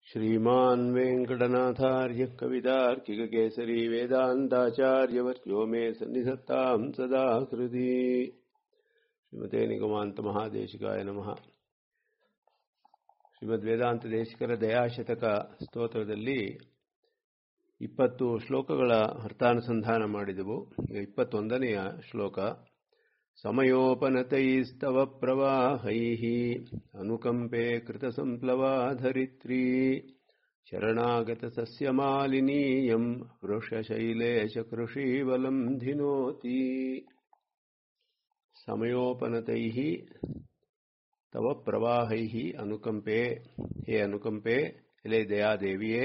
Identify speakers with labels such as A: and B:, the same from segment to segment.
A: श्रीमान् वेङ्कटनाथार्यः कवितार्किककेसरी वेदान्ताचार्यवर्यो मे सन्निधत्ताम् सदा हृदि ಶ್ರೀಮತೆ ನಿಗಮಾಂತ ಮಹಾದೇಶಿಕಾಯ ನಮಃ ಶ್ರೀಮದ್ ವೇದಾಂತ ದೇಶಿಕರ ದಯಾಶತಕ ಸ್ತೋತ್ರದಲ್ಲಿ ಇಪ್ಪತ್ತು ಶ್ಲೋಕಗಳ ಅರ್ಥಾನುಸಂಧಾನ ಮಾಡಿದೆವು ಈಗ ಇಪ್ಪತ್ತೊಂದನೆಯ ಶ್ಲೋಕ ಸಮಯೋಪನತೈಸ್ತವ ಪ್ರವಾಹೈಃ ಅನುಕಂಪೆ ಕೃತಸಂಪ್ಲವಾಧರಿತ್ರೀ ಶರಣಾಗತ ಸಸ್ಯಮಾಲಿನೀಯಂ ವೃಷಶೈಲೇಶ ಕೃಷೀವಲಂ ಧಿನೋತಿ ಸಮಯೋಪನತೈಃ ತವ ಪ್ರವಾಹೈಃ ಅನುಕಂಪೆ ಹೇ ಅನುಕಂಪೆ ಎಲೆ ದಯಾದೇವಿಯೇ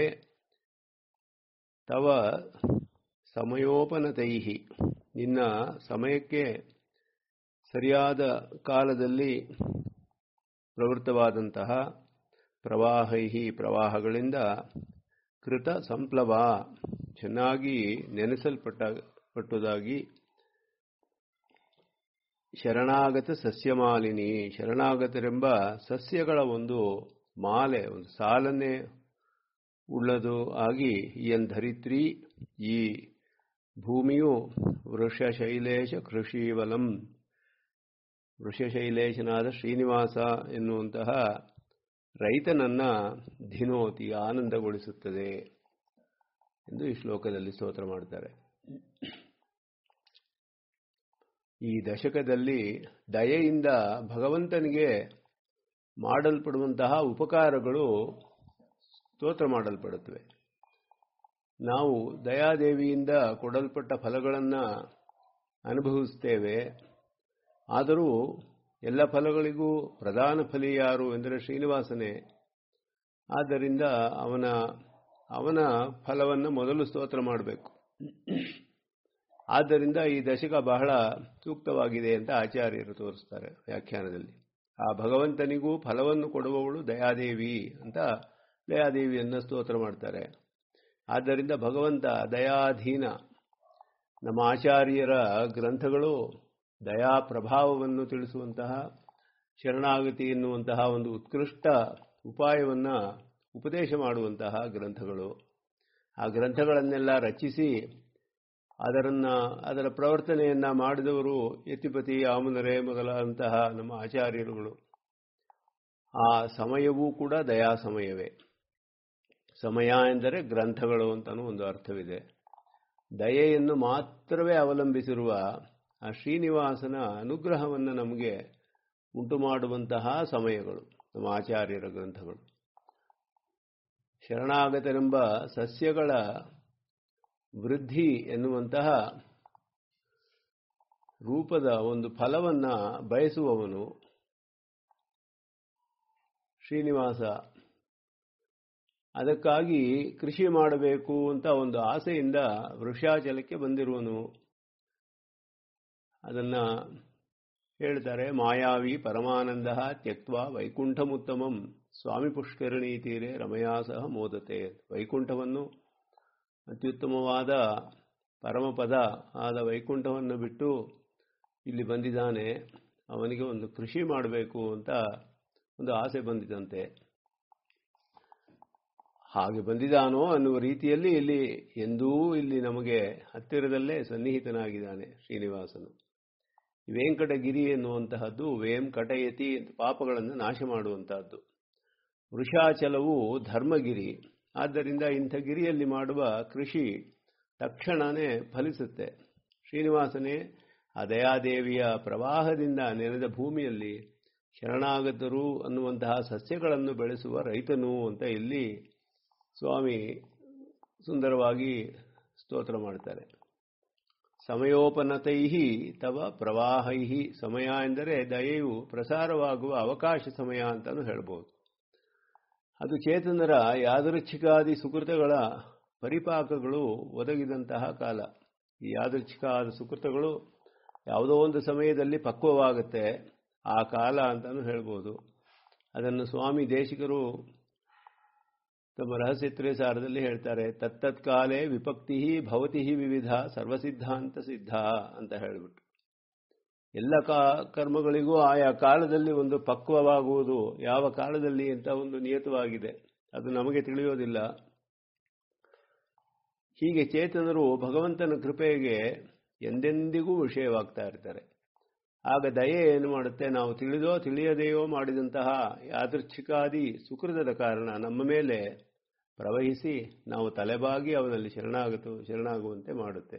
A: ತವ ಸಮಯೋಪನತೈಃ ನಿನ್ನ ಸಮಯಕ್ಕೆ ಸರಿಯಾದ ಕಾಲದಲ್ಲಿ ಪ್ರವೃತ್ತವಾದಂತಹ ಪ್ರವಾಹೈಹಿ ಪ್ರವಾಹಗಳಿಂದ ಕೃತ ಸಂಪ್ಲವ ಚೆನ್ನಾಗಿ ನೆನೆಸಲ್ಪಟ್ಟ ಪಟ್ಟುದಾಗಿ ಶರಣಾಗತ ಸಸ್ಯಮಾಲಿನಿ ಶರಣಾಗತರೆಂಬ ಸಸ್ಯಗಳ ಒಂದು ಮಾಲೆ ಒಂದು ಸಾಲನ್ನೇ ಉಳ್ಳದು ಆಗಿ ಈಯನ್ ಧರಿತ್ರಿ ಈ ಭೂಮಿಯು ವೃಷಶೈಲೇಶ ಕೃಷಿವಲಂ ವೃಷಶೈಲೇಶನಾದ ಶ್ರೀನಿವಾಸ ಎನ್ನುವಂತಹ ರೈತನನ್ನ ಧಿನೋತಿ ಆನಂದಗೊಳಿಸುತ್ತದೆ ಎಂದು ಈ ಶ್ಲೋಕದಲ್ಲಿ ಸ್ತೋತ್ರ ಮಾಡ್ತಾರೆ ಈ ದಶಕದಲ್ಲಿ ದಯೆಯಿಂದ ಭಗವಂತನಿಗೆ ಮಾಡಲ್ಪಡುವಂತಹ ಉಪಕಾರಗಳು ಸ್ತೋತ್ರ ಮಾಡಲ್ಪಡುತ್ತವೆ ನಾವು ದಯಾದೇವಿಯಿಂದ ಕೊಡಲ್ಪಟ್ಟ ಫಲಗಳನ್ನು ಅನುಭವಿಸ್ತೇವೆ ಆದರೂ ಎಲ್ಲ ಫಲಗಳಿಗೂ ಪ್ರಧಾನ ಫಲಿ ಯಾರು ಎಂದರೆ ಶ್ರೀನಿವಾಸನೇ ಆದ್ದರಿಂದ ಅವನ ಅವನ ಫಲವನ್ನು ಮೊದಲು ಸ್ತೋತ್ರ ಮಾಡಬೇಕು ಆದ್ದರಿಂದ ಈ ದಶಕ ಬಹಳ ಸೂಕ್ತವಾಗಿದೆ ಅಂತ ಆಚಾರ್ಯರು ತೋರಿಸ್ತಾರೆ ವ್ಯಾಖ್ಯಾನದಲ್ಲಿ ಆ ಭಗವಂತನಿಗೂ ಫಲವನ್ನು ಕೊಡುವವಳು ದಯಾದೇವಿ ಅಂತ ದಯಾದೇವಿಯನ್ನು ಸ್ತೋತ್ರ ಮಾಡ್ತಾರೆ ಆದ್ದರಿಂದ ಭಗವಂತ ದಯಾಧೀನ ನಮ್ಮ ಆಚಾರ್ಯರ ಗ್ರಂಥಗಳು ದಯಾ ಪ್ರಭಾವವನ್ನು ತಿಳಿಸುವಂತಹ ಶರಣಾಗತಿ ಎನ್ನುವಂತಹ ಒಂದು ಉತ್ಕೃಷ್ಟ ಉಪಾಯವನ್ನು ಉಪದೇಶ ಮಾಡುವಂತಹ ಗ್ರಂಥಗಳು ಆ ಗ್ರಂಥಗಳನ್ನೆಲ್ಲ ರಚಿಸಿ ಅದರನ್ನ ಅದರ ಪ್ರವರ್ತನೆಯನ್ನ ಮಾಡಿದವರು ಯತಿಪತಿ ಆಮುನರೆ ಮೊದಲಾದಂತಹ ನಮ್ಮ ಆಚಾರ್ಯರುಗಳು ಆ ಸಮಯವೂ ಕೂಡ ದಯಾ ಸಮಯವೇ ಸಮಯ ಎಂದರೆ ಗ್ರಂಥಗಳು ಅಂತಲೂ ಒಂದು ಅರ್ಥವಿದೆ ದಯೆಯನ್ನು ಮಾತ್ರವೇ ಅವಲಂಬಿಸಿರುವ ಆ ಶ್ರೀನಿವಾಸನ ಅನುಗ್ರಹವನ್ನು ನಮಗೆ ಉಂಟು ಮಾಡುವಂತಹ ಸಮಯಗಳು ನಮ್ಮ ಆಚಾರ್ಯರ ಗ್ರಂಥಗಳು ಶರಣಾಗತರೆಂಬ ಸಸ್ಯಗಳ ವೃದ್ಧಿ ಎನ್ನುವಂತಹ ರೂಪದ ಒಂದು ಫಲವನ್ನ ಬಯಸುವವನು ಶ್ರೀನಿವಾಸ ಅದಕ್ಕಾಗಿ ಕೃಷಿ ಮಾಡಬೇಕು ಅಂತ ಒಂದು ಆಸೆಯಿಂದ ವೃಕ್ಷಾಚಲಕ್ಕೆ ಬಂದಿರುವನು ಅದನ್ನ ಹೇಳ್ತಾರೆ ಮಾಯಾವಿ ಪರಮಾನಂದ ತ್ಯಕ್ವ ವೈಕುಂಠಮುತ್ತಮಂ ಸ್ವಾಮಿ ಪುಷ್ಕರಣಿ ತೀರೆ ರಮಯಾ ಸಹ ಮೋದತೆ ವೈಕುಂಠವನ್ನು ಅತ್ಯುತ್ತಮವಾದ ಪರಮಪದ ಆದ ವೈಕುಂಠವನ್ನು ಬಿಟ್ಟು ಇಲ್ಲಿ ಬಂದಿದ್ದಾನೆ ಅವನಿಗೆ ಒಂದು ಕೃಷಿ ಮಾಡಬೇಕು ಅಂತ ಒಂದು ಆಸೆ ಬಂದಿದಂತೆ ಹಾಗೆ ಬಂದಿದ್ದಾನೋ ಅನ್ನುವ ರೀತಿಯಲ್ಲಿ ಇಲ್ಲಿ ಎಂದೂ ಇಲ್ಲಿ ನಮಗೆ ಹತ್ತಿರದಲ್ಲೇ ಸನ್ನಿಹಿತನಾಗಿದ್ದಾನೆ ಶ್ರೀನಿವಾಸನು ವೆಂಕಟಗಿರಿ ಎನ್ನುವಂತಹದ್ದು ವೇಂ ಕಟಯತಿ ಪಾಪಗಳನ್ನು ನಾಶ ಮಾಡುವಂತಹದ್ದು ವೃಷಾಚಲವು ಧರ್ಮಗಿರಿ ಆದ್ದರಿಂದ ಇಂಥ ಗಿರಿಯಲ್ಲಿ ಮಾಡುವ ಕೃಷಿ ತಕ್ಷಣವೇ ಫಲಿಸುತ್ತೆ ಶ್ರೀನಿವಾಸನೇ ಆ ದಯಾದೇವಿಯ ಪ್ರವಾಹದಿಂದ ನೆನೆದ ಭೂಮಿಯಲ್ಲಿ ಶರಣಾಗತರು ಅನ್ನುವಂತಹ ಸಸ್ಯಗಳನ್ನು ಬೆಳೆಸುವ ರೈತನು ಅಂತ ಇಲ್ಲಿ ಸ್ವಾಮಿ ಸುಂದರವಾಗಿ ಸ್ತೋತ್ರ ಮಾಡ್ತಾರೆ ಸಮಯೋಪನತೈ ತವ ಪ್ರವಾಹೈ ಸಮಯ ಎಂದರೆ ದಯೆಯು ಪ್ರಸಾರವಾಗುವ ಅವಕಾಶ ಸಮಯ ಅಂತಲೂ ಹೇಳ್ಬೋದು ಅದು ಚೇತನರ ಯಾದೃಚ್ಛಿಕಾದಿ ಸುಕೃತಗಳ ಪರಿಪಾಕಗಳು ಒದಗಿದಂತಹ ಕಾಲ ಈ ಯಾದೃಚ್ಛಿಕಾದ ಸುಕೃತಗಳು ಯಾವುದೋ ಒಂದು ಸಮಯದಲ್ಲಿ ಪಕ್ವವಾಗುತ್ತೆ ಆ ಕಾಲ ಅಂತಲೂ ಹೇಳ್ಬೋದು ಅದನ್ನು ಸ್ವಾಮಿ ದೇಶಿಕರು ತಮ್ಮ ರಹಸ್ಯತ್ರೇ ಸಾರದಲ್ಲಿ ಹೇಳ್ತಾರೆ ತತ್ತತ್ ಕಾಲೇ ವಿಪಕ್ತಿ ಭವತಿ ವಿವಿಧ ಸರ್ವಸಿದ್ಧಾಂತ ಸಿದ್ಧ ಅಂತ ಹೇಳಿಬಿಟ್ಟು ಎಲ್ಲ ಕಾ ಕರ್ಮಗಳಿಗೂ ಆಯಾ ಕಾಲದಲ್ಲಿ ಒಂದು ಪಕ್ವವಾಗುವುದು ಯಾವ ಕಾಲದಲ್ಲಿ ಅಂತ ಒಂದು ನಿಯತವಾಗಿದೆ ಅದು ನಮಗೆ ತಿಳಿಯೋದಿಲ್ಲ ಹೀಗೆ ಚೇತನರು ಭಗವಂತನ ಕೃಪೆಗೆ ಎಂದೆಂದಿಗೂ ವಿಷಯವಾಗ್ತಾ ಇರ್ತಾರೆ ಆಗ ದಯೆ ಏನು ಮಾಡುತ್ತೆ ನಾವು ತಿಳಿದೋ ತಿಳಿಯದೆಯೋ ಮಾಡಿದಂತಹ ಯಾದೃಚ್ಛಿಕಾದಿ ಸುಕೃತದ ಕಾರಣ ನಮ್ಮ ಮೇಲೆ ಪ್ರವಹಿಸಿ ನಾವು ತಲೆಬಾಗಿ ಅವನಲ್ಲಿ ಶರಣಾಗತು ಶರಣಾಗುವಂತೆ ಮಾಡುತ್ತೆ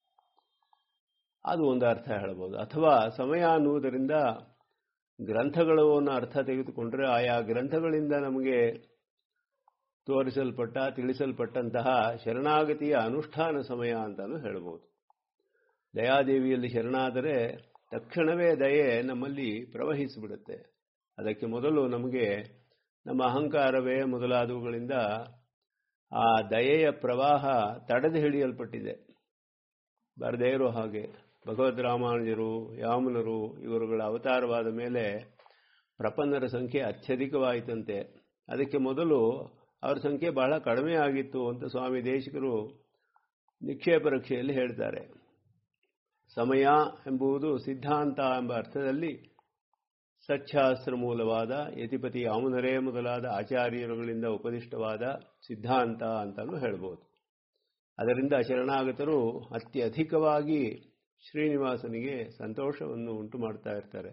A: ಅದು ಒಂದು ಅರ್ಥ ಹೇಳಬಹುದು ಅಥವಾ ಸಮಯ ಅನ್ನುವುದರಿಂದ ಗ್ರಂಥಗಳು ಅನ್ನೋ ಅರ್ಥ ತೆಗೆದುಕೊಂಡ್ರೆ ಆಯಾ ಗ್ರಂಥಗಳಿಂದ ನಮಗೆ ತೋರಿಸಲ್ಪಟ್ಟ ತಿಳಿಸಲ್ಪಟ್ಟಂತಹ ಶರಣಾಗತಿಯ ಅನುಷ್ಠಾನ ಸಮಯ ಅಂತಲೂ ಹೇಳಬಹುದು ದಯಾದೇವಿಯಲ್ಲಿ ಶರಣಾದರೆ ತಕ್ಷಣವೇ ದಯೆ ನಮ್ಮಲ್ಲಿ ಪ್ರವಹಿಸಿಬಿಡುತ್ತೆ ಅದಕ್ಕೆ ಮೊದಲು ನಮಗೆ ನಮ್ಮ ಅಹಂಕಾರವೇ ಮೊದಲಾದವುಗಳಿಂದ ಆ ದಯೆಯ ಪ್ರವಾಹ ತಡೆದು ಹಿಡಿಯಲ್ಪಟ್ಟಿದೆ ಬರದೇ ಇರೋ ಹಾಗೆ ಭಗವದ್ ರಾಮಾನುಜರು ಯಾಮನರು ಇವರುಗಳ ಅವತಾರವಾದ ಮೇಲೆ ಪ್ರಪನ್ನರ ಸಂಖ್ಯೆ ಅತ್ಯಧಿಕವಾಯಿತಂತೆ ಅದಕ್ಕೆ ಮೊದಲು ಅವರ ಸಂಖ್ಯೆ ಬಹಳ ಕಡಿಮೆ ಆಗಿತ್ತು ಅಂತ ಸ್ವಾಮಿ ದೇಶಿಕರು ನಿಕ್ಷೇಪ ರಕ್ಷೆಯಲ್ಲಿ ಹೇಳ್ತಾರೆ ಸಮಯ ಎಂಬುದು ಸಿದ್ಧಾಂತ ಎಂಬ ಅರ್ಥದಲ್ಲಿ ಸಚ್ಛಾಸ್ತ್ರ ಮೂಲವಾದ ಯತಿಪತಿ ಆಮುನರೇ ಮೊದಲಾದ ಆಚಾರ್ಯರುಗಳಿಂದ ಉಪದಿಷ್ಟವಾದ ಸಿದ್ಧಾಂತ ಅಂತಲೂ ಹೇಳ್ಬೋದು ಅದರಿಂದ ಶರಣಾಗತರು ಅತ್ಯಧಿಕವಾಗಿ ಶ್ರೀನಿವಾಸನಿಗೆ ಸಂತೋಷವನ್ನು ಉಂಟು ಮಾಡ್ತಾ ಇರ್ತಾರೆ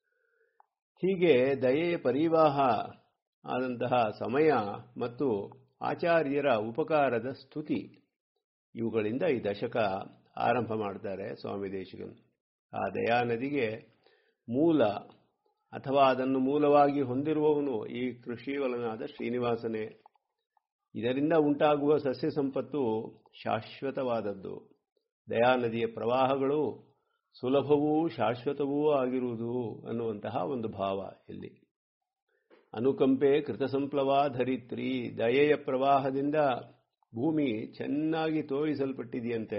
A: ಹೀಗೆ ದಯೆಯ ಪರಿವಾಹ ಆದಂತಹ ಸಮಯ ಮತ್ತು ಆಚಾರ್ಯರ ಉಪಕಾರದ ಸ್ತುತಿ ಇವುಗಳಿಂದ ಈ ದಶಕ ಆರಂಭ ಮಾಡ್ತಾರೆ ಸ್ವಾಮಿ ದೇಶಿಕನ್ ಆ ದಯಾನದಿಗೆ ಮೂಲ ಅಥವಾ ಅದನ್ನು ಮೂಲವಾಗಿ ಹೊಂದಿರುವವನು ಈ ಕೃಷಿವಲನಾದ ಶ್ರೀನಿವಾಸನೇ ಇದರಿಂದ ಉಂಟಾಗುವ ಸಸ್ಯ ಸಂಪತ್ತು ಶಾಶ್ವತವಾದದ್ದು ದಯಾನದಿಯ ಪ್ರವಾಹಗಳು ಸುಲಭವೂ ಶಾಶ್ವತವೂ ಆಗಿರುವುದು ಅನ್ನುವಂತಹ ಒಂದು ಭಾವ ಇಲ್ಲಿ ಅನುಕಂಪೆ ಕೃತಸಂಪ್ಲವ ಧರಿತ್ರಿ ದಯೆಯ ಪ್ರವಾಹದಿಂದ ಭೂಮಿ ಚೆನ್ನಾಗಿ ತೋರಿಸಲ್ಪಟ್ಟಿದೆಯಂತೆ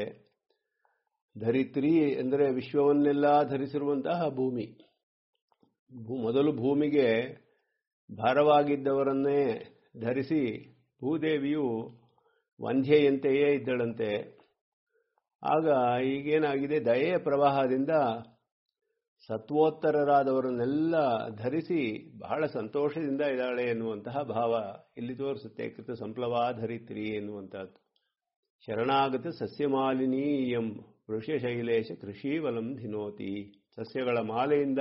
A: ಧರಿತ್ರಿ ಎಂದರೆ ವಿಶ್ವವನ್ನೆಲ್ಲ ಧರಿಸಿರುವಂತಹ ಭೂಮಿ ಮೊದಲು ಭೂಮಿಗೆ ಭಾರವಾಗಿದ್ದವರನ್ನೇ ಧರಿಸಿ ಭೂದೇವಿಯು ವಂಧ್ಯೆಯಂತೆಯೇ ಇದ್ದಳಂತೆ ಆಗ ಈಗೇನಾಗಿದೆ ದಯೆಯ ಪ್ರವಾಹದಿಂದ ಸತ್ವೋತ್ತರರಾದವರನ್ನೆಲ್ಲ ಧರಿಸಿ ಬಹಳ ಸಂತೋಷದಿಂದ ಇದ್ದಾಳೆ ಎನ್ನುವಂತಹ ಭಾವ ಇಲ್ಲಿ ತೋರಿಸುತ್ತೆ ಕೃತ ಸಂಪ್ಲವಾ ಧರಿತ್ರಿ ಎನ್ನುವಂತಹದ್ದು ಶರಣಾಗತ ಸಸ್ಯಮಾಲಿನೀಯಂ ವೃಷಶೈಲೇಶ ಕೃಷೀವಲಂ ಧಿನೋತಿ ಸಸ್ಯಗಳ ಮಾಲೆಯಿಂದ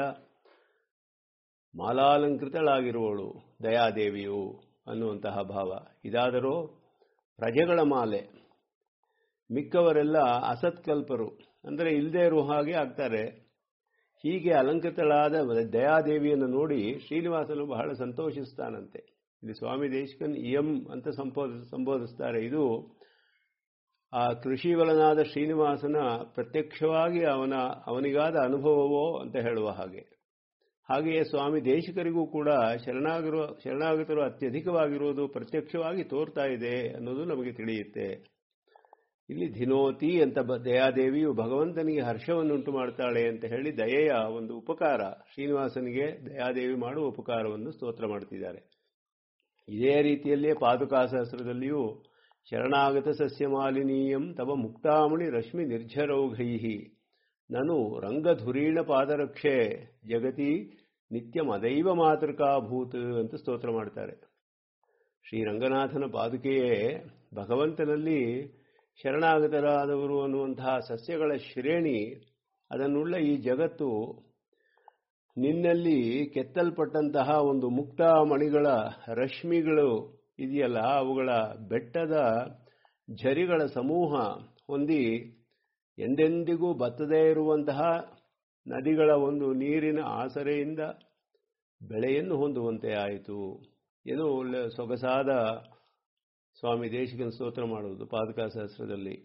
A: ಮಾಲಾಲಂಕೃತಳಾಗಿರುವಳು ದಯಾದೇವಿಯು ಅನ್ನುವಂತಹ ಭಾವ ಇದಾದರೂ ಪ್ರಜೆಗಳ ಮಾಲೆ ಮಿಕ್ಕವರೆಲ್ಲ ಅಸತ್ಕಲ್ಪರು ಅಂದರೆ ಇಲ್ಲದೇ ಇರುವ ಹಾಗೆ ಆಗ್ತಾರೆ ಹೀಗೆ ಅಲಂಕೃತಳಾದ ದಯಾದೇವಿಯನ್ನು ನೋಡಿ ಶ್ರೀನಿವಾಸನು ಬಹಳ ಸಂತೋಷಿಸ್ತಾನಂತೆ ಇಲ್ಲಿ ಸ್ವಾಮಿ ದೇಶಕನ್ ಇಯಂ ಅಂತ ಸಂಬೋಧ ಸಂಬೋಧಿಸ್ತಾರೆ ಇದು ಆ ಕೃಷಿವಲನಾದ ಶ್ರೀನಿವಾಸನ ಪ್ರತ್ಯಕ್ಷವಾಗಿ ಅವನ ಅವನಿಗಾದ ಅನುಭವವೋ ಅಂತ ಹೇಳುವ ಹಾಗೆ ಹಾಗೆಯೇ ಸ್ವಾಮಿ ದೇಶಿಕರಿಗೂ ಕೂಡ ಶರಣಾಗಿರುವ ಶರಣಾಗತರು ಅತ್ಯಧಿಕವಾಗಿರುವುದು ಪ್ರತ್ಯಕ್ಷವಾಗಿ ತೋರ್ತಾ ಇದೆ ಅನ್ನೋದು ನಮಗೆ ತಿಳಿಯುತ್ತೆ ಇಲ್ಲಿ ಧಿನೋತಿ ಅಂತ ದಯಾದೇವಿಯು ಭಗವಂತನಿಗೆ ಹರ್ಷವನ್ನುಂಟು ಮಾಡ್ತಾಳೆ ಅಂತ ಹೇಳಿ ದಯೆಯ ಒಂದು ಉಪಕಾರ ಶ್ರೀನಿವಾಸನಿಗೆ ದಯಾದೇವಿ ಮಾಡುವ ಉಪಕಾರವನ್ನು ಸ್ತೋತ್ರ ಮಾಡ್ತಿದ್ದಾರೆ ಇದೇ ರೀತಿಯಲ್ಲಿಯೇ ಪಾದುಕಾಸಹಸ್ರದಲ್ಲಿಯೂ ಶರಣಾಗತ ಸಸ್ಯಮಾಲಿನೀಯಂ ತವ ಮುಕ್ತಾಮಣಿ ರಶ್ಮಿ ನಿರ್ಝರೌಘೈ ನನು ರಂಗಧುರೀಣ ಪಾದರಕ್ಷೆ ಜಗತಿ ನಿತ್ಯಂ ಅದೈವ ಮಾತೃಕಾಭೂತ್ ಅಂತ ಸ್ತೋತ್ರ ಮಾಡ್ತಾರೆ ಶ್ರೀರಂಗನಾಥನ ಪಾದುಕೆಯೇ ಭಗವಂತನಲ್ಲಿ ಶರಣಾಗತರಾದವರು ಅನ್ನುವಂತಹ ಸಸ್ಯಗಳ ಶ್ರೇಣಿ ಅದನ್ನುಳ್ಳ ಈ ಜಗತ್ತು ನಿನ್ನಲ್ಲಿ ಕೆತ್ತಲ್ಪಟ್ಟಂತಹ ಒಂದು ಮುಕ್ತ ಮಣಿಗಳ ರಶ್ಮಿಗಳು ಇದೆಯಲ್ಲ ಅವುಗಳ ಬೆಟ್ಟದ ಝರಿಗಳ ಸಮೂಹ ಹೊಂದಿ ಎಂದೆಂದಿಗೂ ಬತ್ತದೇ ಇರುವಂತಹ ನದಿಗಳ ಒಂದು ನೀರಿನ ಆಸರೆಯಿಂದ ಬೆಳೆಯನ್ನು ಹೊಂದುವಂತೆ ಆಯಿತು ಏನೋ ಒಳ್ಳೆ ಸೊಗಸಾದ ಸ್ವಾಮಿ ದೇಶಿಕನ ಸ್ತೋತ್ರ ಮಾಡುವುದು ಪಾದುಕಾ ಸಹಸ್ರದಲ್ಲಿ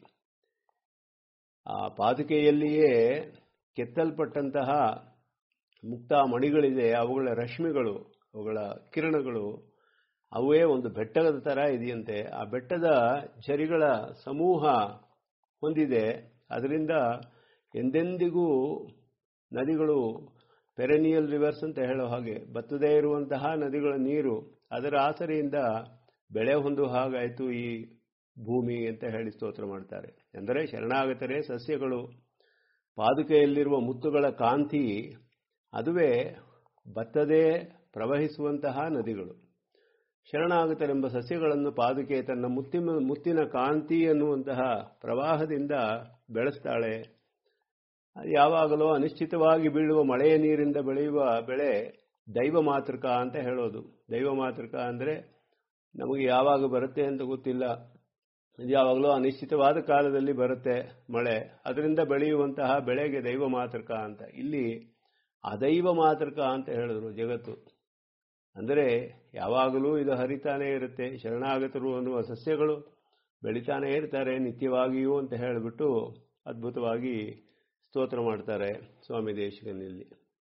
A: ಆ ಪಾದುಕೆಯಲ್ಲಿಯೇ ಕೆತ್ತಲ್ಪಟ್ಟಂತಹ ಮುಕ್ತ ಮಣಿಗಳಿದೆ ಅವುಗಳ ರಶ್ಮಿಗಳು ಅವುಗಳ ಕಿರಣಗಳು ಅವೇ ಒಂದು ಬೆಟ್ಟದ ಥರ ಇದೆಯಂತೆ ಆ ಬೆಟ್ಟದ ಝರಿಗಳ ಸಮೂಹ ಹೊಂದಿದೆ ಅದರಿಂದ ಎಂದೆಂದಿಗೂ ನದಿಗಳು ಪೆರೆನಿಯಲ್ ರಿವರ್ಸ್ ಅಂತ ಹೇಳೋ ಹಾಗೆ ಬತ್ತದೇ ಇರುವಂತಹ ನದಿಗಳ ನೀರು ಅದರ ಆಸರೆಯಿಂದ ಬೆಳೆ ಹೊಂದು ಹಾಗಾಯಿತು ಈ ಭೂಮಿ ಅಂತ ಹೇಳಿ ಸ್ತೋತ್ರ ಮಾಡ್ತಾರೆ ಅಂದರೆ ಶರಣಾಗತರೇ ಸಸ್ಯಗಳು ಪಾದುಕೆಯಲ್ಲಿರುವ ಮುತ್ತುಗಳ ಕಾಂತಿ ಅದುವೇ ಬತ್ತದೇ ಪ್ರವಹಿಸುವಂತಹ ನದಿಗಳು ಶರಣಾಗತರೆಂಬ ಸಸ್ಯಗಳನ್ನು ಪಾದುಕೆ ತನ್ನ ಮುತ್ತಿನ ಮುತ್ತಿನ ಕಾಂತಿ ಎನ್ನುವಂತಹ ಪ್ರವಾಹದಿಂದ ಬೆಳೆಸ್ತಾಳೆ ಯಾವಾಗಲೂ ಅನಿಶ್ಚಿತವಾಗಿ ಬೀಳುವ ಮಳೆಯ ನೀರಿಂದ ಬೆಳೆಯುವ ಬೆಳೆ ದೈವ ಮಾತೃಕ ಅಂತ ಹೇಳೋದು ದೈವ ಮಾತೃಕ ಅಂದರೆ ನಮಗೆ ಯಾವಾಗ ಬರುತ್ತೆ ಅಂತ ಗೊತ್ತಿಲ್ಲ ಇದು ಯಾವಾಗಲೂ ಅನಿಶ್ಚಿತವಾದ ಕಾಲದಲ್ಲಿ ಬರುತ್ತೆ ಮಳೆ ಅದರಿಂದ ಬೆಳೆಯುವಂತಹ ಬೆಳೆಗೆ ದೈವ ಮಾತೃಕ ಅಂತ ಇಲ್ಲಿ ಅದೈವ ಮಾತೃಕ ಅಂತ ಹೇಳಿದ್ರು ಜಗತ್ತು ಅಂದರೆ ಯಾವಾಗಲೂ ಇದು ಹರಿತಾನೇ ಇರುತ್ತೆ ಶರಣಾಗತರು ಅನ್ನುವ ಸಸ್ಯಗಳು ಬೆಳಿತಾನೇ ಇರ್ತಾರೆ ನಿತ್ಯವಾಗಿಯೂ ಅಂತ ಹೇಳಿಬಿಟ್ಟು ಅದ್ಭುತವಾಗಿ ಸ್ತೋತ್ರ ಮಾಡ್ತಾರೆ ಸ್ವಾಮಿ ದೇಶಿಕನಲ್ಲಿ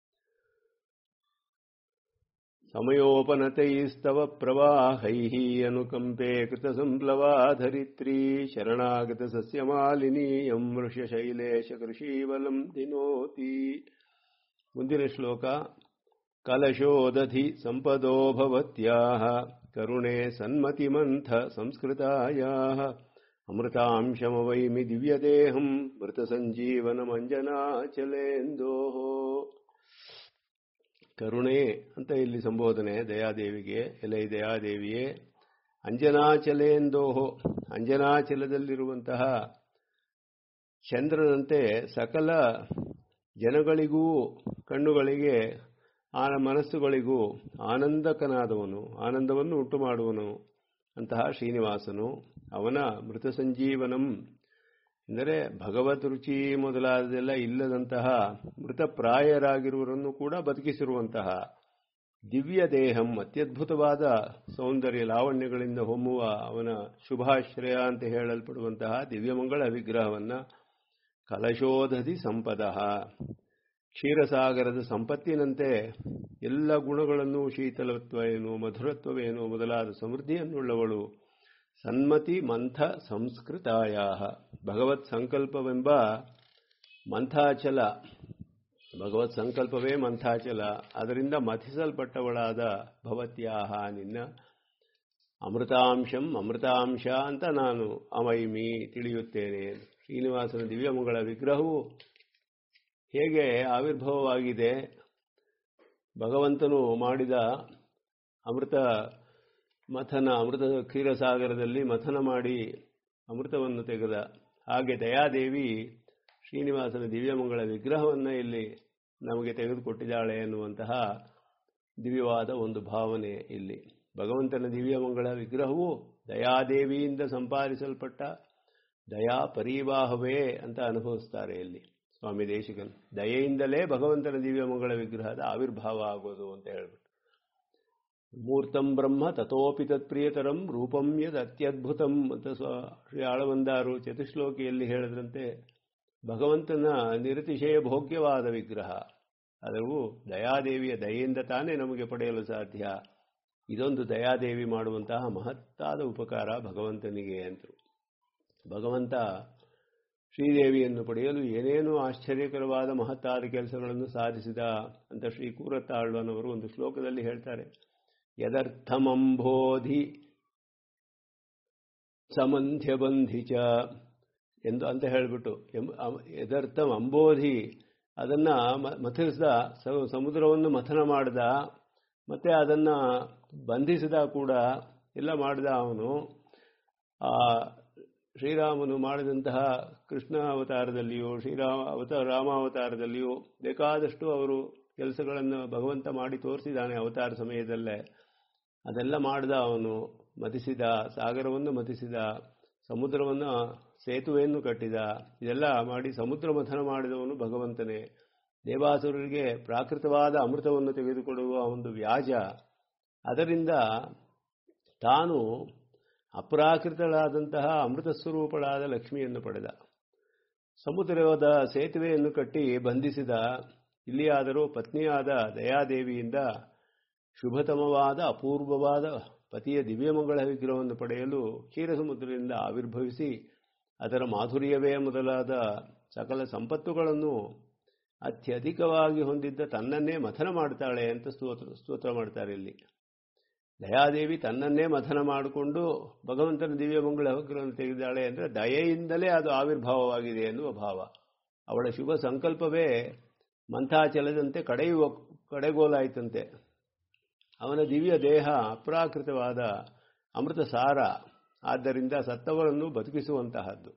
A: ಸಮಯೋಪನತೈಸ್ತವ ಪ್ರವಾಹೈಃ ಅನುಕಂಪೆ ಕೃತ ಸಂಪ್ಲವಾಧರಿತ್ರೀ ಶರಣಾಗತ ಸಸ್ಯಮಾಲಿನೀಯಂ ವೃಷಶೈಲೇಶ ಕೃಷೀವಲಂ ದಿನೋತಿ ಮುಂದಿನ ಶ್ಲೋಕ ಕಲಶೋದಧಿ ಸಂಪದೋ ಭವತ್ಯಾಹ ಕರುಣೆ ಸನ್ಮತಿಮಂಥ ಸಂಸ್ಕೃತಾಯಾಹ ಅಮೃತಾಂಶಮವೈಮಿ ದಿವ್ಯದೇಹಂ ಮೃತಸಂಜೀವನಮಂಜನಾಚಲೇಂದೋಃ ಕರುಣೆ ಅಂತ ಇಲ್ಲಿ ಸಂಬೋಧನೆ ದಯಾದೇವಿಗೆ ಎಲೈ ದಯಾದೇವಿಯೇ ಅಂಜನಾಚಲೇಂದೋಹೋ ಅಂಜನಾಚಲದಲ್ಲಿರುವಂತಹ ಚಂದ್ರನಂತೆ ಸಕಲ ಜನಗಳಿಗೂ ಕಣ್ಣುಗಳಿಗೆ ಆ ಮನಸ್ಸುಗಳಿಗೂ ಆನಂದಕನಾದವನು ಆನಂದವನ್ನು ಉಂಟು ಮಾಡುವನು ಅಂತಹ ಶ್ರೀನಿವಾಸನು ಅವನ ಮೃತ ಸಂಜೀವನಂ ಎಂದರೆ ಭಗವತ್ ರುಚಿ ಮೊದಲಾದದೆಲ್ಲ ಇಲ್ಲದಂತಹ ಮೃತಪ್ರಾಯರಾಗಿರುವರನ್ನು ಕೂಡ ಬದುಕಿಸಿರುವಂತಹ ದಿವ್ಯ ದೇಹಂ ಅತ್ಯದ್ಭುತವಾದ ಸೌಂದರ್ಯ ಲಾವಣ್ಯಗಳಿಂದ ಹೊಮ್ಮುವ ಅವನ ಶುಭಾಶ್ರಯ ಅಂತ ಹೇಳಲ್ಪಡುವಂತಹ ದಿವ್ಯಮಂಗಳ ವಿಗ್ರಹವನ್ನ ಕಲಶೋಧದಿ ಸಂಪದ ಕ್ಷೀರಸಾಗರದ ಸಂಪತ್ತಿನಂತೆ ಎಲ್ಲ ಗುಣಗಳನ್ನು ಶೀತಲತ್ವೇನು ಮಧುರತ್ವವೇನು ಮೊದಲಾದ ಸಮೃದ್ಧಿಯನ್ನುಳ್ಳವಳು ಸನ್ಮತಿ ಮಂಥ ಸಂಸ್ಕೃತಾಯ ಭಗವತ್ ಸಂಕಲ್ಪವೆಂಬ ಮಂಥಾಚಲ ಭಗವತ್ ಸಂಕಲ್ಪವೇ ಮಂಥಾಚಲ ಅದರಿಂದ ಮಥಿಸಲ್ಪಟ್ಟವಳಾದ ಭವತ್ಯಾಹ ನಿನ್ನ ಅಮೃತಾಂಶಂ ಅಮೃತಾಂಶ ಅಂತ ನಾನು ಅಮೈಮಿ ತಿಳಿಯುತ್ತೇನೆ ಶ್ರೀನಿವಾಸನ ದಿವ್ಯಮಂಗಳ ವಿಗ್ರಹವು ಹೇಗೆ ಆವಿರ್ಭವವಾಗಿದೆ ಭಗವಂತನು ಮಾಡಿದ ಅಮೃತ ಮಥನ ಅಮೃತ ಕ್ಷೀರಸಾಗರದಲ್ಲಿ ಮಥನ ಮಾಡಿ ಅಮೃತವನ್ನು ತೆಗೆದ ಹಾಗೆ ದಯಾದೇವಿ ಶ್ರೀನಿವಾಸನ ದಿವ್ಯಮಂಗಳ ವಿಗ್ರಹವನ್ನು ಇಲ್ಲಿ ನಮಗೆ ತೆಗೆದುಕೊಟ್ಟಿದ್ದಾಳೆ ಎನ್ನುವಂತಹ ದಿವ್ಯವಾದ ಒಂದು ಭಾವನೆ ಇಲ್ಲಿ ಭಗವಂತನ ದಿವ್ಯಮಂಗಳ ವಿಗ್ರಹವು ದಯಾದೇವಿಯಿಂದ ಸಂಪಾದಿಸಲ್ಪಟ್ಟ ದಯಾ ಪರಿವಾಹವೇ ಅಂತ ಅನುಭವಿಸ್ತಾರೆ ಇಲ್ಲಿ ಸ್ವಾಮಿ ದೇಶಿಕನ್ ದಯೆಯಿಂದಲೇ ಭಗವಂತನ ದಿವ್ಯಮಂಗಳ ವಿಗ್ರಹದ ಆವಿರ್ಭಾವ ಆಗೋದು ಅಂತ ಹೇಳ್ಬಿಟ್ಟು ಮೂರ್ತಂ ಬ್ರಹ್ಮ ತಥೋಪಿ ತತ್ಪ್ರಿಯತರಂ ರೂಪಂ ಯದ್ ಅತ್ಯದ್ಭುತಂ ಅಂತ ಸ್ವ ಶ್ರೀ ಆಳವಂದಾರು ಚತುಶ್ಲೋಕಿಯಲ್ಲಿ ಹೇಳಿದ್ರಂತೆ ಭಗವಂತನ ನಿರತಿಶಯ ಭೋಗ್ಯವಾದ ವಿಗ್ರಹ ಅದವು ದಯಾದೇವಿಯ ದಯೆಯಿಂದ ತಾನೇ ನಮಗೆ ಪಡೆಯಲು ಸಾಧ್ಯ ಇದೊಂದು ದಯಾದೇವಿ ಮಾಡುವಂತಹ ಮಹತ್ತಾದ ಉಪಕಾರ ಭಗವಂತನಿಗೆ ಅಂತರು ಭಗವಂತ ಶ್ರೀದೇವಿಯನ್ನು ಪಡೆಯಲು ಏನೇನು ಆಶ್ಚರ್ಯಕರವಾದ ಮಹತ್ತಾದ ಕೆಲಸಗಳನ್ನು ಸಾಧಿಸಿದ ಅಂತ ಶ್ರೀ ಕೂರತ್ತಾಳ್ವನವರು ಒಂದು ಶ್ಲೋಕದಲ್ಲಿ ಹೇಳ್ತಾರೆ ಯದರ್ಥಮಂಬೋಧಿ ಸಮಂಧ್ಯಬಂಧಿ ಚ ಎಂದು ಅಂತ ಹೇಳಿಬಿಟ್ಟು ಯದರ್ಥಂ ಅಂಬೋಧಿ ಅದನ್ನ ಮಥಿಸಿದ ಸಮುದ್ರವನ್ನು ಮಥನ ಮಾಡಿದ ಮತ್ತೆ ಅದನ್ನ ಬಂಧಿಸಿದ ಕೂಡ ಎಲ್ಲ ಮಾಡಿದ ಅವನು ಆ ಶ್ರೀರಾಮನು ಮಾಡಿದಂತಹ ಕೃಷ್ಣ ಅವತಾರದಲ್ಲಿಯೂ ಶ್ರೀರಾಮ ಅವತಾರ ರಾಮಾವತಾರದಲ್ಲಿಯೂ ಬೇಕಾದಷ್ಟು ಅವರು ಕೆಲಸಗಳನ್ನು ಭಗವಂತ ಮಾಡಿ ತೋರಿಸಿದ್ದಾನೆ ಅವತಾರ ಸಮಯದಲ್ಲೇ ಅದೆಲ್ಲ ಮಾಡಿದ ಅವನು ಮತಿಸಿದ ಸಾಗರವನ್ನು ಮತಿಸಿದ ಸಮುದ್ರವನ್ನು ಸೇತುವೆಯನ್ನು ಕಟ್ಟಿದ ಇದೆಲ್ಲ ಮಾಡಿ ಸಮುದ್ರ ಮಥನ ಮಾಡಿದವನು ಭಗವಂತನೇ ದೇವಾಸುರರಿಗೆ ಪ್ರಾಕೃತವಾದ ಅಮೃತವನ್ನು ತೆಗೆದುಕೊಡುವ ಒಂದು ವ್ಯಾಜ ಅದರಿಂದ ತಾನು ಅಪ್ರಾಕೃತಳಾದಂತಹ ಅಮೃತ ಸ್ವರೂಪಳಾದ ಲಕ್ಷ್ಮಿಯನ್ನು ಪಡೆದ ಸಮುದ್ರದ ಸೇತುವೆಯನ್ನು ಕಟ್ಟಿ ಬಂಧಿಸಿದ ಇಲ್ಲಿಯಾದರೂ ಪತ್ನಿಯಾದ ದಯಾದೇವಿಯಿಂದ ಶುಭತಮವಾದ ಅಪೂರ್ವವಾದ ಪತಿಯ ದಿವ್ಯಮಂಗಳ ವಿಗ್ರಹವನ್ನು ಪಡೆಯಲು ಕ್ಷೀರಸಮುದ್ರದಿಂದ ಆವಿರ್ಭವಿಸಿ ಅದರ ಮಾಧುರ್ಯವೇ ಮೊದಲಾದ ಸಕಲ ಸಂಪತ್ತುಗಳನ್ನು ಅತ್ಯಧಿಕವಾಗಿ ಹೊಂದಿದ್ದ ತನ್ನನ್ನೇ ಮಥನ ಮಾಡ್ತಾಳೆ ಅಂತ ಸ್ತೋತ್ರ ಸ್ತೋತ್ರ ಮಾಡ್ತಾರೆ ಇಲ್ಲಿ ದಯಾದೇವಿ ತನ್ನನ್ನೇ ಮಥನ ಮಾಡಿಕೊಂಡು ಭಗವಂತನ ದಿವ್ಯಮಂಗಳ ವಿಗ್ರಹವನ್ನು ತೆಗೆದಾಳೆ ಅಂದರೆ ದಯೆಯಿಂದಲೇ ಅದು ಆವಿರ್ಭಾವವಾಗಿದೆ ಎನ್ನುವ ಭಾವ ಅವಳ ಶುಭ ಸಂಕಲ್ಪವೇ ಮಂಥಾಚಲದಂತೆ ಕಡೆಯುವ ಕಡೆಗೋಲಾಯ್ತಂತೆ ಅವನ ದಿವ್ಯ ದೇಹ ಅಪ್ರಾಕೃತವಾದ ಅಮೃತ ಸಾರ ಆದ್ದರಿಂದ ಸತ್ತವರನ್ನು ಬದುಕಿಸುವಂತಹದ್ದು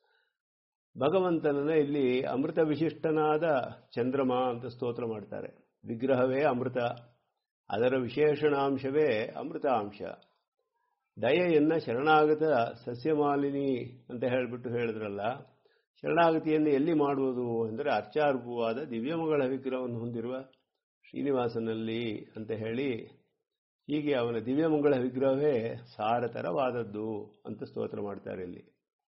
A: ಭಗವಂತನನ್ನ ಇಲ್ಲಿ ಅಮೃತ ವಿಶಿಷ್ಟನಾದ ಚಂದ್ರಮ ಅಂತ ಸ್ತೋತ್ರ ಮಾಡ್ತಾರೆ ವಿಗ್ರಹವೇ ಅಮೃತ ಅದರ ವಿಶೇಷಣಾಂಶವೇ ಅಮೃತ ಅಂಶ ದಯೆಯನ್ನ ಶರಣಾಗತ ಸಸ್ಯಮಾಲಿನಿ ಅಂತ ಹೇಳಿಬಿಟ್ಟು ಹೇಳಿದ್ರಲ್ಲ ಶರಣಾಗತಿಯನ್ನು ಎಲ್ಲಿ ಮಾಡುವುದು ಅಂದರೆ ಅರ್ಚಾರೂಪವಾದ ದಿವ್ಯಮಗಳ ವಿಗ್ರಹವನ್ನು ಹೊಂದಿರುವ ಶ್ರೀನಿವಾಸನಲ್ಲಿ ಅಂತ ಹೇಳಿ ಹೀಗೆ ಅವನ ದಿವ್ಯಮಂಗಳ ವಿಗ್ರಹವೇ ಸಾರತರವಾದದ್ದು ಅಂತ ಸ್ತೋತ್ರ ಮಾಡ್ತಾರೆ ಇಲ್ಲಿ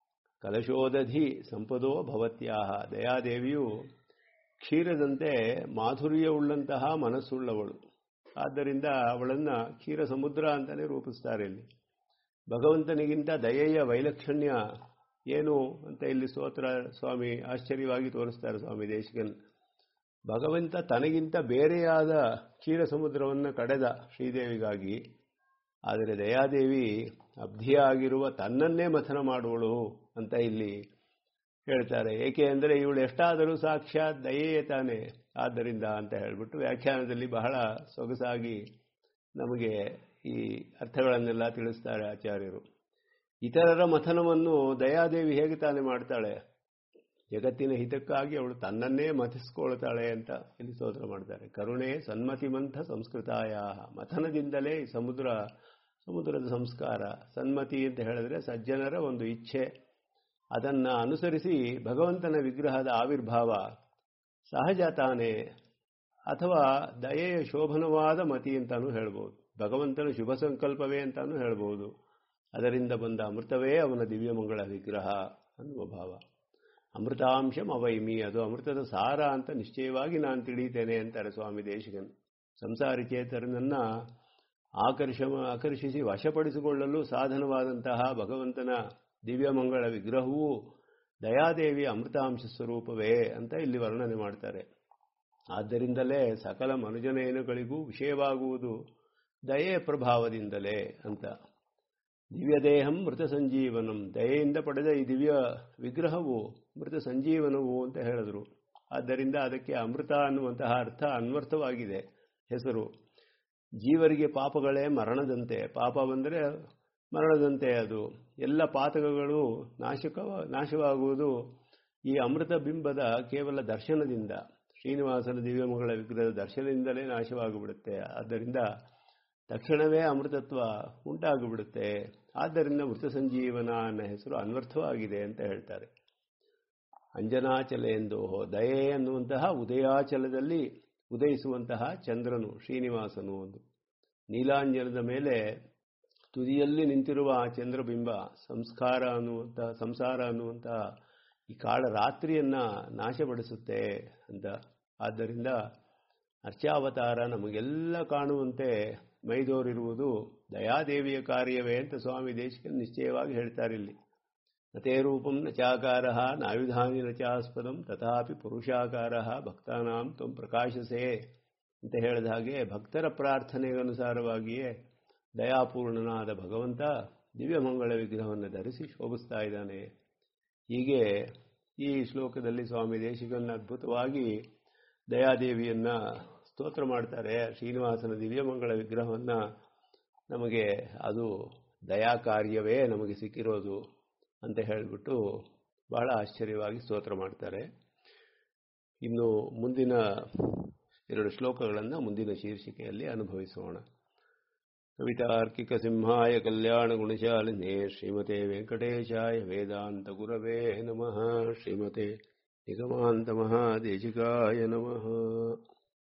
A: ಕಲಶೋದಧಿ ಸಂಪದೋ ಭವತ್ಯಾಹ ದಯಾದೇವಿಯು ಕ್ಷೀರದಂತೆ ಮಾಧುರ್ಯವುಳ್ಳಂತಹ ಮನಸ್ಸುಳ್ಳವಳು ಆದ್ದರಿಂದ ಅವಳನ್ನ ಕ್ಷೀರ ಸಮುದ್ರ ಅಂತಾನೆ ರೂಪಿಸ್ತಾರೆ ಇಲ್ಲಿ ಭಗವಂತನಿಗಿಂತ ದಯೆಯ ವೈಲಕ್ಷಣ್ಯ ಏನು ಅಂತ ಇಲ್ಲಿ ಸ್ತೋತ್ರ ಸ್ವಾಮಿ ಆಶ್ಚರ್ಯವಾಗಿ ತೋರಿಸ್ತಾರೆ ಸ್ವಾಮಿ ದೇಶಿಕನ್ ಭಗವಂತ ತನಗಿಂತ ಬೇರೆಯಾದ ಕ್ಷೀರ ಸಮುದ್ರವನ್ನು ಕಡೆದ ಶ್ರೀದೇವಿಗಾಗಿ ಆದರೆ ದಯಾದೇವಿ ಅಬ್ಧಿಯಾಗಿರುವ ತನ್ನನ್ನೇ ಮಥನ ಮಾಡುವಳು ಅಂತ ಇಲ್ಲಿ ಹೇಳ್ತಾರೆ ಏಕೆ ಅಂದರೆ ಇವಳು ಎಷ್ಟಾದರೂ ಸಾಕ್ಷಾತ್ ದಯೆಯೇ ತಾನೆ ಆದ್ದರಿಂದ ಅಂತ ಹೇಳಿಬಿಟ್ಟು ವ್ಯಾಖ್ಯಾನದಲ್ಲಿ ಬಹಳ ಸೊಗಸಾಗಿ ನಮಗೆ ಈ ಅರ್ಥಗಳನ್ನೆಲ್ಲ ತಿಳಿಸ್ತಾರೆ ಆಚಾರ್ಯರು ಇತರರ ಮಥನವನ್ನು ದಯಾದೇವಿ ಹೇಗೆ ತಾನೇ ಮಾಡ್ತಾಳೆ ಜಗತ್ತಿನ ಹಿತಕ್ಕಾಗಿ ಅವಳು ತನ್ನನ್ನೇ ಮಥಿಸ್ಕೊಳ್ತಾಳೆ ಅಂತ ಇಲ್ಲಿ ಸ್ತೋತ್ರ ಮಾಡ್ತಾರೆ ಕರುಣೆ ಸನ್ಮತಿಮಂಥ ಸಂಸ್ಕೃತಾಯ ಮಥನದಿಂದಲೇ ಈ ಸಮುದ್ರ ಸಮುದ್ರದ ಸಂಸ್ಕಾರ ಸನ್ಮತಿ ಅಂತ ಹೇಳಿದ್ರೆ ಸಜ್ಜನರ ಒಂದು ಇಚ್ಛೆ ಅದನ್ನು ಅನುಸರಿಸಿ ಭಗವಂತನ ವಿಗ್ರಹದ ಆವಿರ್ಭಾವ ಸಹಜ ತಾನೇ ಅಥವಾ ದಯೆಯ ಶೋಭನವಾದ ಮತಿ ಅಂತಾನೂ ಹೇಳ್ಬೋದು ಭಗವಂತನ ಶುಭ ಸಂಕಲ್ಪವೇ ಅಂತಾನೂ ಹೇಳ್ಬೋದು ಅದರಿಂದ ಬಂದ ಅಮೃತವೇ ಅವನ ದಿವ್ಯಮಂಗಳ ವಿಗ್ರಹ ಅನ್ನುವ ಭಾವ ಅಮೃತಾಂಶಂ ಅವೈಮಿ ಅದು ಅಮೃತದ ಸಾರ ಅಂತ ನಿಶ್ಚಯವಾಗಿ ನಾನು ತಿಳಿಯುತ್ತೇನೆ ಅಂತಾರೆ ಸ್ವಾಮಿ ದೇಶಿಕನ್ ಸಂಸಾರಿ ಚೇತರನನ್ನ ಆಕರ್ಷ ಆಕರ್ಷಿಸಿ ವಶಪಡಿಸಿಕೊಳ್ಳಲು ಸಾಧನವಾದಂತಹ ಭಗವಂತನ ದಿವ್ಯಮಂಗಳ ವಿಗ್ರಹವು ದಯಾದೇವಿಯ ಅಮೃತಾಂಶ ಸ್ವರೂಪವೇ ಅಂತ ಇಲ್ಲಿ ವರ್ಣನೆ ಮಾಡ್ತಾರೆ ಆದ್ದರಿಂದಲೇ ಸಕಲ ಮನುಜನೇನುಗಳಿಗೂ ವಿಷಯವಾಗುವುದು ದಯೆಯ ಪ್ರಭಾವದಿಂದಲೇ ಅಂತ ದಿವ್ಯದೇಹಂ ಮೃತ ಸಂಜೀವನಂ ದಯೆಯಿಂದ ಪಡೆದ ಈ ದಿವ್ಯ ವಿಗ್ರಹವು ಮೃತ ಸಂಜೀವನವು ಅಂತ ಹೇಳಿದ್ರು ಆದ್ದರಿಂದ ಅದಕ್ಕೆ ಅಮೃತ ಅನ್ನುವಂತಹ ಅರ್ಥ ಅನ್ವರ್ಥವಾಗಿದೆ ಹೆಸರು ಜೀವರಿಗೆ ಪಾಪಗಳೇ ಮರಣದಂತೆ ಪಾಪ ಬಂದರೆ ಮರಣದಂತೆ ಅದು ಎಲ್ಲ ಪಾತಕಗಳು ನಾಶಕ ನಾಶವಾಗುವುದು ಈ ಅಮೃತ ಬಿಂಬದ ಕೇವಲ ದರ್ಶನದಿಂದ ಶ್ರೀನಿವಾಸನ ದಿವ್ಯಮಗಳ ವಿಗ್ರಹದ ದರ್ಶನದಿಂದಲೇ ನಾಶವಾಗಿಬಿಡುತ್ತೆ ಆದ್ದರಿಂದ ತಕ್ಷಣವೇ ಅಮೃತತ್ವ ಉಂಟಾಗಿಬಿಡುತ್ತೆ ಆದ್ದರಿಂದ ಮೃತ ಸಂಜೀವನ ಅನ್ನೋ ಹೆಸರು ಅನ್ವರ್ಥವಾಗಿದೆ ಅಂತ ಹೇಳ್ತಾರೆ ಅಂಜನಾಚಲ ಎಂದು ದಯೆ ಅನ್ನುವಂತಹ ಉದಯಾಚಲದಲ್ಲಿ ಉದಯಿಸುವಂತಹ ಚಂದ್ರನು ಶ್ರೀನಿವಾಸನು ಒಂದು ನೀಲಾಂಜನದ ಮೇಲೆ ತುದಿಯಲ್ಲಿ ನಿಂತಿರುವ ಆ ಚಂದ್ರಬಿಂಬ ಸಂಸ್ಕಾರ ಅನ್ನುವಂತಹ ಸಂಸಾರ ಅನ್ನುವಂತಹ ಈ ಕಾಳ ರಾತ್ರಿಯನ್ನ ನಾಶಪಡಿಸುತ್ತೆ ಅಂತ ಆದ್ದರಿಂದ ಅರ್ಚಾವತಾರ ನಮಗೆಲ್ಲ ಕಾಣುವಂತೆ ಮೈದೋರಿರುವುದು ದಯಾದೇವಿಯ ಕಾರ್ಯವೇ ಅಂತ ಸ್ವಾಮಿ ದೇಶಕ್ಕೆ ನಿಶ್ಚಯವಾಗಿ ಹೇಳ್ತಾರೆ ಇಲ್ಲಿ ನತೇ ರೂಪಂ ನ ಚಾಕಾರ ನಾಯುಧಾನಿ ನ ಚಾಸ್ಪದಂ ತಥಾಪಿ ಪುರುಷಾಕಾರ ಭಕ್ತಾನಾಂ ತ್ವಂ ಪ್ರಕಾಶಸೆ ಅಂತ ಹೇಳಿದ ಹಾಗೆ ಭಕ್ತರ ಪ್ರಾರ್ಥನೆಗನುಸಾರವಾಗಿಯೇ ದಯಾಪೂರ್ಣನಾದ ಭಗವಂತ ದಿವ್ಯಮಂಗಳ ವಿಗ್ರಹವನ್ನು ಧರಿಸಿ ಶೋಭಿಸ್ತಾ ಇದ್ದಾನೆ ಹೀಗೆ ಈ ಶ್ಲೋಕದಲ್ಲಿ ಸ್ವಾಮಿ ದೇಶಿಕನ್ನ ಅದ್ಭುತವಾಗಿ ದಯಾದೇವಿಯನ್ನ ಸ್ತೋತ್ರ ಮಾಡ್ತಾರೆ ಶ್ರೀನಿವಾಸನ ದಿವ್ಯಮಂಗಳ ವಿಗ್ರಹವನ್ನ ನಮಗೆ ಅದು ದಯಾ ಕಾರ್ಯವೇ ನಮಗೆ ಸಿಕ್ಕಿರೋದು ಅಂತ ಹೇಳಿಬಿಟ್ಟು ಬಹಳ ಆಶ್ಚರ್ಯವಾಗಿ ಸ್ತೋತ್ರ ಮಾಡ್ತಾರೆ ಇನ್ನು ಮುಂದಿನ ಎರಡು ಶ್ಲೋಕಗಳನ್ನು ಮುಂದಿನ ಶೀರ್ಷಿಕೆಯಲ್ಲಿ ಅನುಭವಿಸೋಣ ಕವಿತಾರ್ಕಿಕ ಸಿಂಹಾಯ ಕಲ್ಯಾಣ ಗುಣಶಾಲಿನೇ ಶ್ರೀಮತೆ ವೆಂಕಟೇಶಾಯ ವೇದಾಂತ ಗುರವೇ ನಮಃ ಶ್ರೀಮತೆ ನಿಗಮಾಂತ ಮಹಾದೇಶಿಕಾಯ ನಮಃ